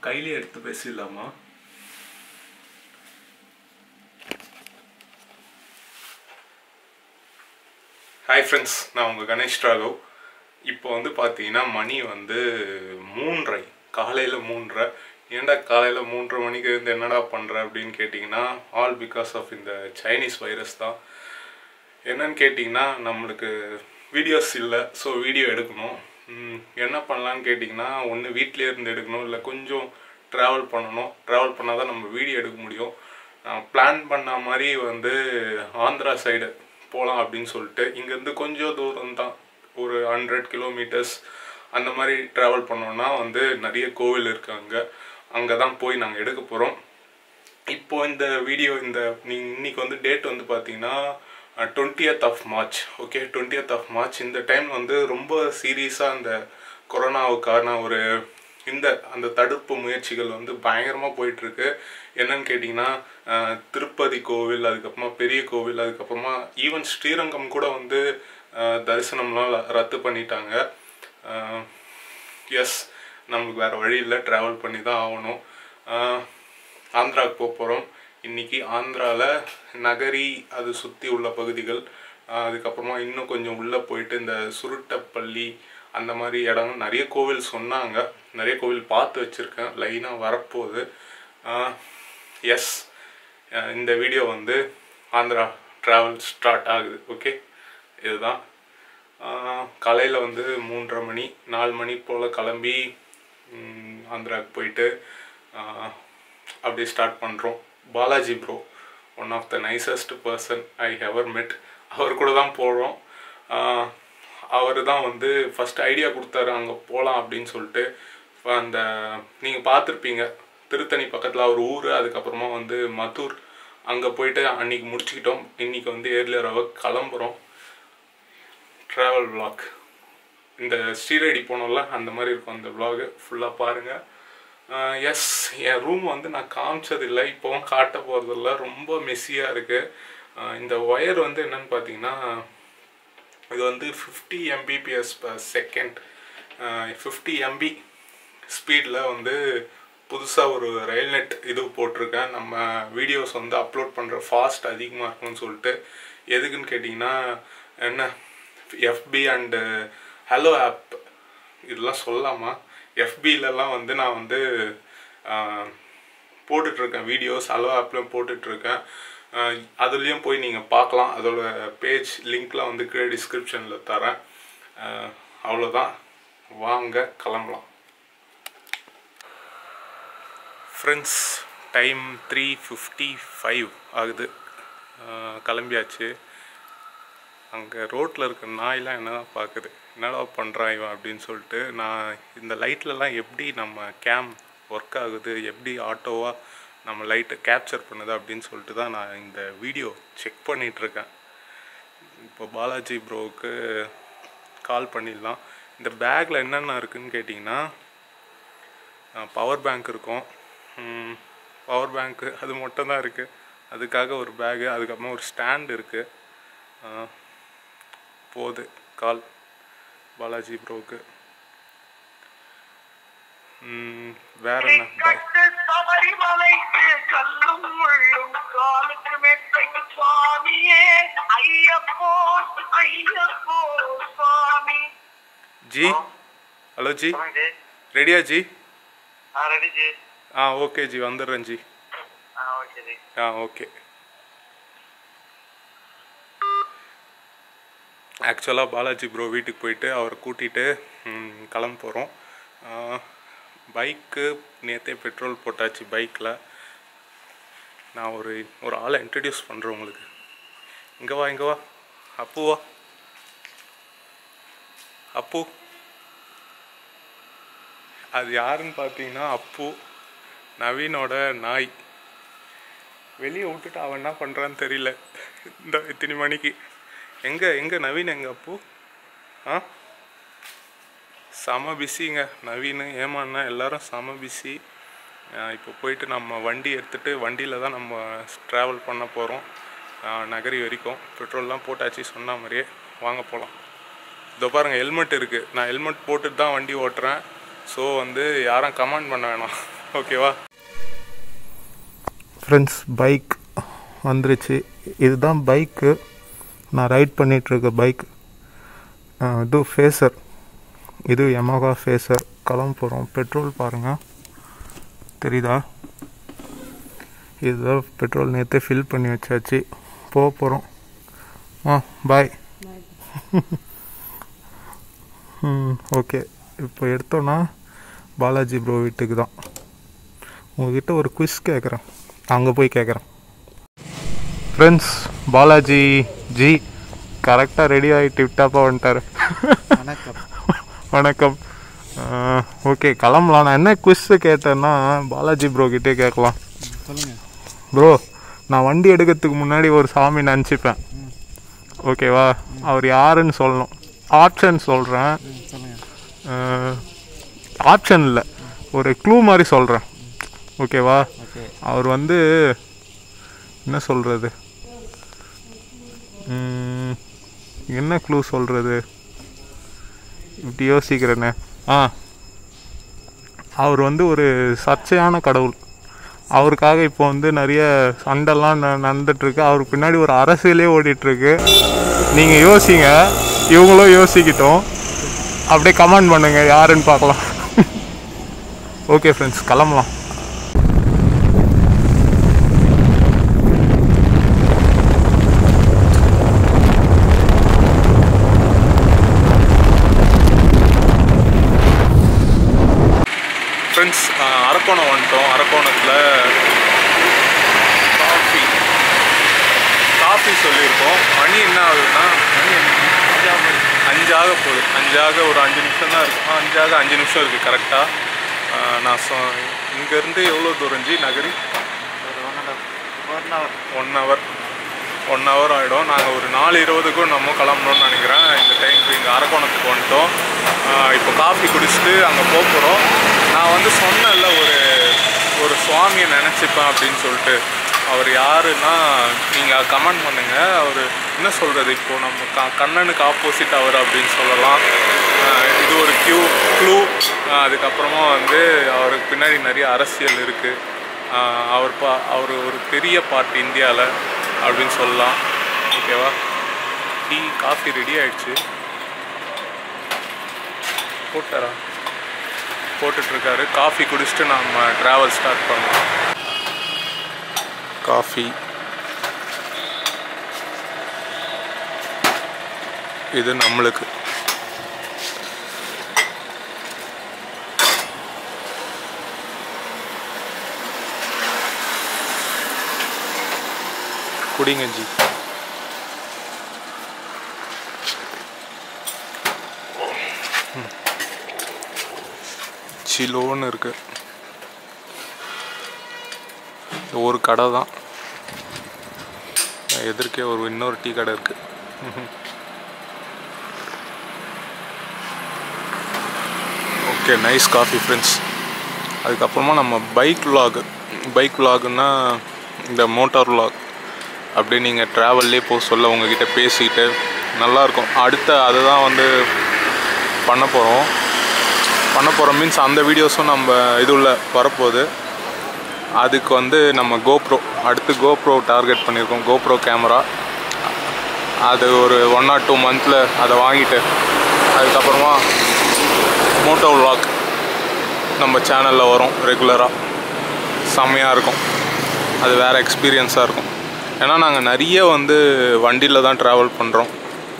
கையிலே எடுத்து பேசிடலாமா hi friends நான் உங்கள் கணேஷ் ராகவ் இப்போ வந்து பார்த்தீங்கன்னா மணி வந்து மூன்றரை காலையில் மூன்றரை ஏன்டா காலையில் மூன்றரை மணிக்கு இருந்து என்னடா பண்ணுற அப்படின்னு கேட்டிங்கன்னா ஆல் பிகாஸ் ஆஃப் இந்த சைனீஸ் வைரஸ் தான் என்னன்னு கேட்டிங்கன்னா நம்மளுக்கு வீடியோஸ் இல்லை ஸோ வீடியோ எடுக்கணும் ம், என்ன பண்ணலான்னு கேட்டிங்கன்னா ஒன்று வீட்டிலே இருந்து எடுக்கணும் இல்லை கொஞ்சம் ட்ராவல் பண்ணணும் ட்ராவல் பண்ணால் தான் நம்ம வீடியோ எடுக்க முடியும் பிளான் பண்ண மாதிரி வந்து ஆந்திரா சைடு போகலாம் அப்படின்னு சொல்லிட்டு இங்கேருந்து கொஞ்சம் தூரம் தான் ஒரு ஹண்ட்ரட் கிலோமீட்டர்ஸ் அந்த மாதிரி ட்ராவல் பண்ணோன்னா வந்து நிறைய கோவில் இருக்கு அங்கே அங்கே தான் போய் நாங்கள் எடுக்க போகிறோம் இப்போ இந்த வீடியோ இந்த நீ- இன்னைக்கு வந்து டேட் வந்து பார்த்தீங்கன்னா twentieth of March okay twentieth of March இந்த டைம் வந்து ரொம்ப சீரியஸாக இந்த கொரோனாவுக்கான ஒரு இந்த அந்த தடுப்பு முயற்சிகள் வந்து பயங்கரமாக போயிட்டுருக்கு என்னன்னு கேட்டிங்கன்னா அஹ், திருப்பதி கோவில் அதுக்கப்புறமா பெரிய கோவில் அதுக்கப்புறமா ஈவன் ஸ்ரீரங்கம் கூட வந்து அஹ், தரிசனம்லாம் ல- ரத்து பண்ணிட்டாங்க எஸ் நமக்கு வேறு வழி இல்லை ட்ராவல் பண்ணி தான் ஆகணும் அஹ், ஆந்திராவுக்கு போக போகிறோம் இன்னைக்கு ஆந்திராவில் நகரி அது சுற்றி உள்ள பகுதிகள் ஆஹ் அதுக்கப்புறமா இன்னும் கொஞ்சம் உள்ளே போயிட்டு இந்த சுருட்டப்பள்ளி அந்த மாதிரி இடம் நிறைய கோவில் சொன்னாங்க நிறைய கோவில் பார்த்து வச்சுருக்கேன் லைனாக வரப்போகுது எஸ் இந்த வீடியோ வந்து ஆந்திரா ட்ராவல் ஸ்டார்ட் ஆகுது ஓகே இதுதான் காலையில் வந்து மூன்றரை மணி நாலு மணி போல் கிளம்பி ம், ஆந்திராவுக்கு போயிட்டு ஆஹ், அப்படியே ஸ்டார்ட் பண்ணுறோம் Balaji bro one of the nicest person I ever met அவர் கூட தான் போகிறோம் அவர் தான் வந்து ஃபஸ்ட் ஐடியா கொடுத்தாரு அங்கே போகலாம் அப்படின்னு சொல்லிட்டு இப்ப அந்த நீங்கள் பார்த்துருப்பீங்க திருத்தணி பக்கத்தில் அவர் ஊர் அதுக்கப்புறமா வந்து மத்தூர் அங்கே போயிட்டு அன்னைக்கு முடிச்சுக்கிட்டோம் இன்னைக்கு வந்து ஏர்லியராக கிளம்புறோம் ட்ராவல் vlog இந்த ஸ்ரீரடி போனோம்ல அந்த மாதிரி இருக்கும் அந்த vlog ஃபுல்லாக பாருங்கள் எஸ் என் ரூம் வந்து நான் காமிச்சதில்லை இப்போவும் காட்ட போகிறதில்ல ரொம்ப மெஸ்ஸியாக இருக்குது இந்த ஒயர் வந்து என்னன்னு பார்த்தீங்கன்னா இது வந்து fifty Mbps per second fifty MB ஸ்பீடில் வந்து புதுசாக ஒரு ரயில் நெட் இது போட்டிருக்கேன் நம்ம வீடியோஸ் வந்து அப்லோட் பண்ணுற ஃபாஸ்ட் அதிகமாக இருக்கும்னு சொல்லிட்டு எதுக்குன்னு கேட்டிங்கன்னா என்ன எஃபி அண்டு ஹலோ ஆப் இதெல்லாம் சொல்லலாமா எஃபிலலாம் வந்து நான் வந்து ஆஹ், போட்டுட்ருக்கேன் வீடியோஸ் ஹலோ ஆப்லையும் போட்டுட்ருக்கேன் அதுலேயும் போய் நீங்கள் பார்க்கலாம் அதோட பேஜ் லிங்க்லாம் வந்து கீழே டிஸ்கிரிப்ஷனில் தரேன் ஆஹ், அவ்வளோதான் வாங்க கிளம்பலாம் friends time three fifty five ஆகுது ஆஹ், கிளம்பியாச்சு அங்கே ரோட்டில் இருக்க நாயெலாம் என்ன தான் பார்க்குது என்னடா பண்ணுறான் இவன் அப்படின்னு சொல்லிட்டு நான் இந்த லைட்லலாம் எப்படி நம்ம கேம் ஒர்க் ஆகுது எப்படி ஆட்டோவாக நம்ம லைட்டை கேப்சர் பண்ணுது அப்படின்னு சொல்லிட்டு தான் நான் இந்த வீடியோ செக் பண்ணிகிட்ருக்கேன் இப்போ பாலாஜி ப்ரோவுக்கு கால் பண்ணிடலாம் இந்த பேக்கில் என்னென்ன இருக்குன்னு கேட்டிங்கன்னா பவர் பேங்க் இருக்கும் பவர் பேங்க்கு அது மட்டும் தான் இருக்குது அதுக்காக ஒரு பேகு அதுக்கப்புறமா ஒரு ஸ்டாண்ட் இருக்குது போகுது கால் பாலாஜி ப்ரோவுக்கு ம், வேற என்ன பை- கட்டு சபரிமலைக்கு கல்லும் முள்ளும் காலுக்கு மெத்தைக்கு சுவாமியே ஐயப்போ ஐயப்போ சுவாமி ஜி ஹலோ ஜி சொல்லுங்க ரெடியா ஜி ஆ ரெடி ஜி ஆ ஓகே ஜி வந்துடுறேன் ஜி ஆ ஓகே ஜி ஆ ஓகே ஆக்சுவலாக பாலாஜி ப்ரோ வீட்டுக்கு போயிட்டு அவரை கூட்டிகிட்டு கிளம்ப போகிறோம் பைக்கு நேற்றே பெட்ரோல் போட்டாச்சு பைக்கில் நான் ஒரு ஒரு ஆளை இன்ட்ரடியூஸ் பண்ணுறேன் உங்களுக்கு இங்கே வா இங்கே வா அப்பு வா அப்பு அது யாருன்னு பார்த்தீங்கன்னா அப்பு நவீனோட நாய் வெளியே விட்டுட்டு அவன் என்ன பண்ணுறான்னு தெரியல இந்த இத்தனை மணிக்கு எங்கே எங்கே நவீன் எங்க அப்போ ஆ செம பிஸிங்க நவீன் ஏமாண்ணா எல்லாரும் செம பிஸி இப்போ போயிட்டு நம்ம வண்டி எடுத்துகிட்டு வண்டியில் தான் நம்ம ட்ராவல் பண்ண போகிறோம் நகரி வரைக்கும் பெட்ரோல்லாம் போட்டாச்சு சொன்ன மாதிரியே வாங்க போகலாம் இதோ பாருங்கள் ஹெல்மெட் இருக்குது நான் ஹெல்மெட் போட்டுட்டு தான் வண்டி ஓட்டுறேன் ஸோ வந்து யாரும் கமெண்ட் பண்ண வேணாம் ஓகேவா ஃப்ரெண்ட்ஸ் பைக் வந்துருச்சு இதுதான் பைக்கு நான் ரைட் பண்ணிகிட்ருக்க பைக் இது ஃபேஸர் இது யமகா ஃபேஸர் கிளம்ப போகிறோம் பெட்ரோல் பாருங்கள் தெரியுதா இதுதான் பெட்ரோல் நேற்று ஃபில் பண்ணி வச்சாச்சு போக போகிறோம் ஆ பாய் ம் ஓகே இப்போ எடுத்தோன்னா பாலாஜி ப்ரோ வீட்டுக்கு தான் உங்ககிட்ட ஒரு குவிஸ் கேட்குறேன் அங்கே போய் கேட்குறேன் ஃப்ரெண்ட்ஸ் பாலாஜி ஜி கரெக்டாக ரெடி ஆகிட்டு விட்டாப்பா வந்துட்டார் வணக்கம் வணக்கம் ஓகே கிளம்பலாம் நான் என்ன குவிஸ் கேட்டேன்னா பாலாஜி ப்ரோ கிட்டே கேட்கலாம் சொல்லுங்க ப்ரோ நான் வண்டி எடுக்கிறதுக்கு முன்னாடி ஒரு சாமி நினச்சிப்பேன் ஓகேவா அவர் யாருன்னு சொல்லணும் ஆப்ஷன் சொல்கிறேன் ம், சொல்லுங்க ஆப்ஷன் இல்லை ஒரு க்ளூ மாதிரி சொல்கிறேன் ஓகேவா ஓகே அவர் வந்து என்ன சொல்கிறது என்ன க்ளூ சொல்கிறது இப்படி யோசிக்கிறேனே ஆ அவர் வந்து ஒரு சர்ச்சையான கடவுள் அவருக்காக இப்போ வந்து நிறைய சண்டைலாம் ந- நடந்துட்டுருக்கு அவருக்கு பின்னாடி ஒரு அரசியலே ஓடிட்டுருக்கு நீங்கள் யோசிங்க இவங்களும் யோசிக்கிட்டோம் அப்படியே கமெண்ட் பண்ணுங்க யாருன்னு பார்க்கலாம் ஓகே ஃப்ரெண்ட்ஸ் கிளம்பலாம் ஃப்ரெண்ட்ஸ் அரக்கோணம் வந்துட்டோம் அரக்கோணத்தில் காஃபி காஃபி சொல்லியிருக்கோம் மணி என்ன ஆகுதுன்னா மணி என்ன? அஞ்சாக போகுது அஞ்சாக ஒரு அஞ்சு நிமிஷம் தான் இருக்கும் அஞ்சாக அஞ்சு நிமிஷம் இருக்குது கரெக்டாக நான் சொ இங்கேருந்து எவ்வளோ தூரம் ஜி நகரி ஒரு one and one hour one hour one hour ஆகிடும் நாங்கள் ஒரு நாலு இருபதுக்கும் நம்ம கிளம்பணும்னு நினைக்கிறேன் இந்த டைமுக்கு இங்கே அரக்கோணத்துக்கு வந்துட்டோம் ஆஹ் இப்போ காஃபி குடிச்சிட்டு அங்கே போக போகிறோம் நான் வந்து சொன்னேன்ல ஒரு ஒரு சுவாமியை நினச்சிப்பேன் அப்படின்னு சொல்லிட்டு அவர் யாருன்னா நீங்கள் கமெண்ட் பண்ணுங்கள் அவர் என்ன சொல்கிறது இப்போது நம்ம க கண்ணனுக்கு ஆப்போசிட் அவர் அப்படின்னு சொல்லலாம் ஆஹ் இது ஒரு க்யூ க்ளூ அதுக்கப்புறமா வந்து அவருக்கு பின்னாடி நிறைய அரசியல் இருக்குது ஆஹ் அவர் பா அவர் ஒரு பெரிய பார்ட் இந்தியாவில் அப்படின்னு சொல்லலாம் ஓகேவா டீ காஃபி ரெடி ஆயிடுச்சு போட்டாரா போட்டுட்ருக்காரு காஃபி குடிச்சிட்டு நம்ம ட்ராவல் ஸ்டார்ட் பண்ணலாம் காஃபி இது நம்மளுக்கு குடிங்க ஜி ம். சிலோன்னு இருக்கு இது ஒரு கடை தான் எதிர்க்கே ஒரு இன்னொரு டீ கடை இருக்கு ஓகே நைஸ் காஃபி ஃப்ரெண்ட்ஸ் அதுக்கப்புறமா நம்ம பைக் vlog பைக் vlogனா இந்த மோட்டார் vlog அப்படியே நீங்கள் ட்ராவல்லே போக சொல்ல உங்ககிட்ட பேசிக்கிட்டு நல்லாயிருக்கும் அடுத்த அதை தான் வந்து பண்ண போகிறோம் பண்ண போகிறோம் மீன்ஸ் அந்த வீடியோஸும் நம்ம இது உள்ள வரப்போகுது அதுக்கு வந்து நம்ம கோப்ரோ அடுத்து கோப்ரோ டார்கெட் பண்ணியிருக்கோம் கோப்ரோ கேமரா அது ஒரு ஒன் ஆர் டூ மந்தில் அதை வாங்கிட்டு அதுக்கப்புறமா மோட்டோ vlog நம்ம சேனலில் வரும் ரெகுலராக செம்மையாக இருக்கும் அது வேறு எக்ஸ்பீரியன்ஸாக இருக்கும் ஏன்னா நாங்கள் நிறைய வந்து வண்டியில் தான் ட்ராவல் பண்ணுறோம்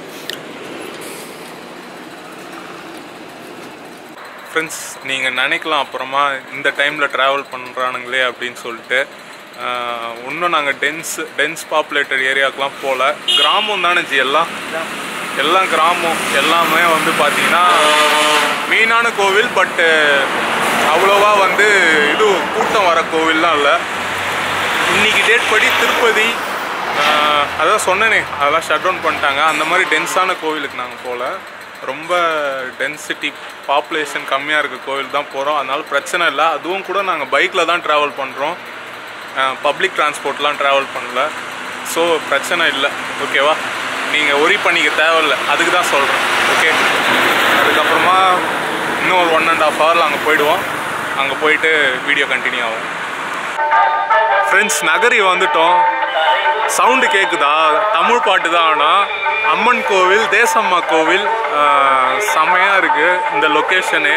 ஃப்ரெண்ட்ஸ் நீங்கள் நினைக்கலாம் அப்புறமா இந்த டைமில் ட்ராவல் பண்ணுறானுங்களே அப்படின்னு சொல்லிட்டு ஆஹ், இன்னும் நாங்கள் டென்ஸ் டென்ஸ் பாப்புலேட்டட் ஏரியாக்கெலாம் போகல கிராமம் தானே ஜி எல்லாம் எல்லாம் கிராமம் எல்லாமே வந்து பார்த்தீங்கன்னா மெயினான கோவில் பட்டு அவ்வளோவா வந்து இது கூட்டம் வர கோவில்லாம் இல்லை இன்னைக்கு டேட் படி திருப்பதி ஆஹ், அதான் சொன்னேனே அதெல்லாம் ஷட் டவுன் பண்ணிட்டாங்க அந்த மாதிரி டென்ஸான கோவிலுக்கு நாங்கள் போகல ரொம்ப டென்சிட்டி பாப்புலேஷன் கம்மியாக இருக்க கோவில் தான் போகிறோம் அதனால பிரச்சனை இல்லை அதுவும் கூட நாங்கள் பைக்கில் தான் ட்ராவல் பண்ணுறோம் பப்ளிக் டிரான்ஸ்போர்ட்லாம் ட்ராவல் பண்ணல ஸோ பிரச்சனை இல்லை ஓகேவா நீங்கள் ஒரி பண்ணிக்க தேவையில்ல அதுக்கு தான் சொல்கிறேன் ஓகே அதுக்கப்புறமா இன்னும் ஒரு ஒன் அண்ட் ஆஃப் ஹவரில் அங்கே போயிடுவோம் அங்கே போயிட்டு வீடியோ கண்டினியூ ஆகும் ஃப்ரெண்ட்ஸ் நகரி வந்துட்டோம் சவுண்டு கேட்குதா தமிழ் பாட்டு தான் ஆனால் அம்மன் கோவில் தேசம்மா கோவில் ஆஹ், செம்மையா இருக்கு இந்த லொக்கேஷனு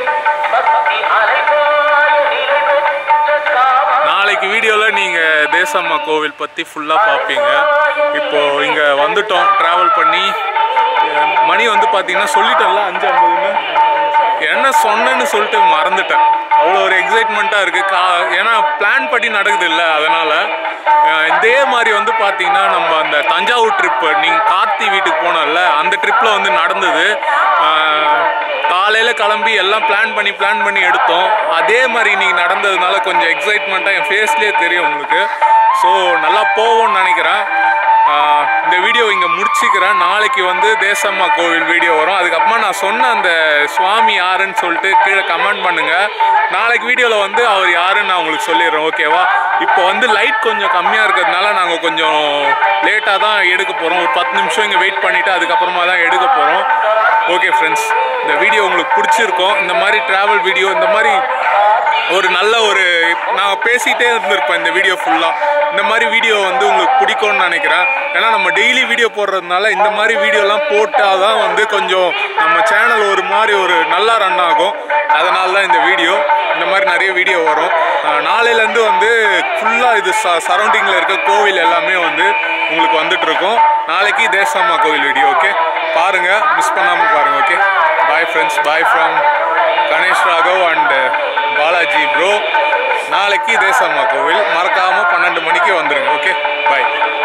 நாளைக்கு வீடியோவில் நீங்கள் தேசம்மா கோவில் பற்றி ஃபுல்லாக பார்ப்பீங்க இப்போது இங்கே வந்துட்டோம் ட்ராவல் பண்ணி அஹ், மணி வந்து பார்த்தீங்கன்னா சொல்லிட்டேன்ல அஞ்சு ஐம்பதுன்னு என்ன சொன்னேன்னு சொல்லிட்டு மறந்துட்டேன் அவ்வளோ ஒரு எக்ஸைட்மெண்ட்டாக இருக்குது கா ஏன்னா பிளான் படி நடக்குது இல்லை அதனால் இதே மாதிரி வந்து பார்த்தீங்கன்னா நம்ம அந்த தஞ்சாவூர் ட்ரிப்பு நீங்கள் கார்த்தி வீட்டுக்கு போனோம்ல அந்த ட்ரிப்பில் வந்து நடந்தது காலையில் கிளம்பி எல்லாம் பிளான் பண்ணி பிளான் பண்ணி எடுத்தோம் அதே மாதிரி இன்னைக்கு நடந்ததுனால கொஞ்சம் எக்ஸைட்மெண்ட்டாக என் ஃபேஸ்லேயே தெரியும் உங்களுக்கு ஸோ நல்லா போவோம்னு நினைக்கிறேன் ஆஹ் இந்த வீடியோ இங்கே முடிச்சுக்கிறேன் நாளைக்கு வந்து தேசம்மா கோவில் வீடியோ வரும் அதுக்கப்புறமா நான் சொன்ன அந்த சுவாமி யாருன்னு சொல்லிட்டு கீழே கமெண்ட் பண்ணுங்க நாளைக்கு வீடியோவில் வந்து அவர் யாருன்னு நான் உங்களுக்கு சொல்லிடுறேன் ஓகேவா இப்போ வந்து லைட் கொஞ்சம் கம்மியாக இருக்கிறதுனால நாங்கள் கொஞ்சம் லேட்டாக தான் எடுக்க போகிறோம் ஒரு பத்து நிமிஷம் இங்கே வெயிட் பண்ணிவிட்டு அதுக்கப்புறமா தான் எடுக்க போகிறோம் ஓகே ஃப்ரெண்ட்ஸ் இந்த வீடியோ உங்களுக்கு பிடிச்சிருக்கோம் இந்த மாதிரி ட்ராவல் வீடியோ இந்த மாதிரி ஒரு நல்ல ஒரு நான் பேசிகிட்டே இருந்திருப்பேன் இந்த வீடியோ ஃபுல்லாக இந்த மாதிரி வீடியோ வந்து உங்களுக்கு பிடிக்கும்னு நினைக்கிறேன் ஏன்னா நம்ம டெய்லி வீடியோ போடுறதுனால இந்த மாதிரி வீடியோலாம் போட்டால் தான் வந்து கொஞ்சம் நம்ம சேனல் ஒரு மாதிரி ஒரு நல்லா ரன் ஆகும் அதனால தான் இந்த வீடியோ இந்த மாதிரி நிறைய வீடியோ வரும் அஹ் நாளையிலேருந்து வந்து ஃபுல்லாக இது ச சரௌண்டிங்கில் இருக்க கோவில் எல்லாமே வந்து உங்களுக்கு வந்துட்டு இருக்கும் நாளைக்கு தேசம்மா கோவில் வீடியோ ஓகே பாருங்கள் மிஸ் பண்ணாமல் பாருங்கள் okay bye friends bye from Ganesh Raghav and Balaji bro நாளைக்கு தேசம்மா கோவில் மறக்காமல் பன்னெண்டு மணிக்கு வந்துருங்க ஓகே பாய்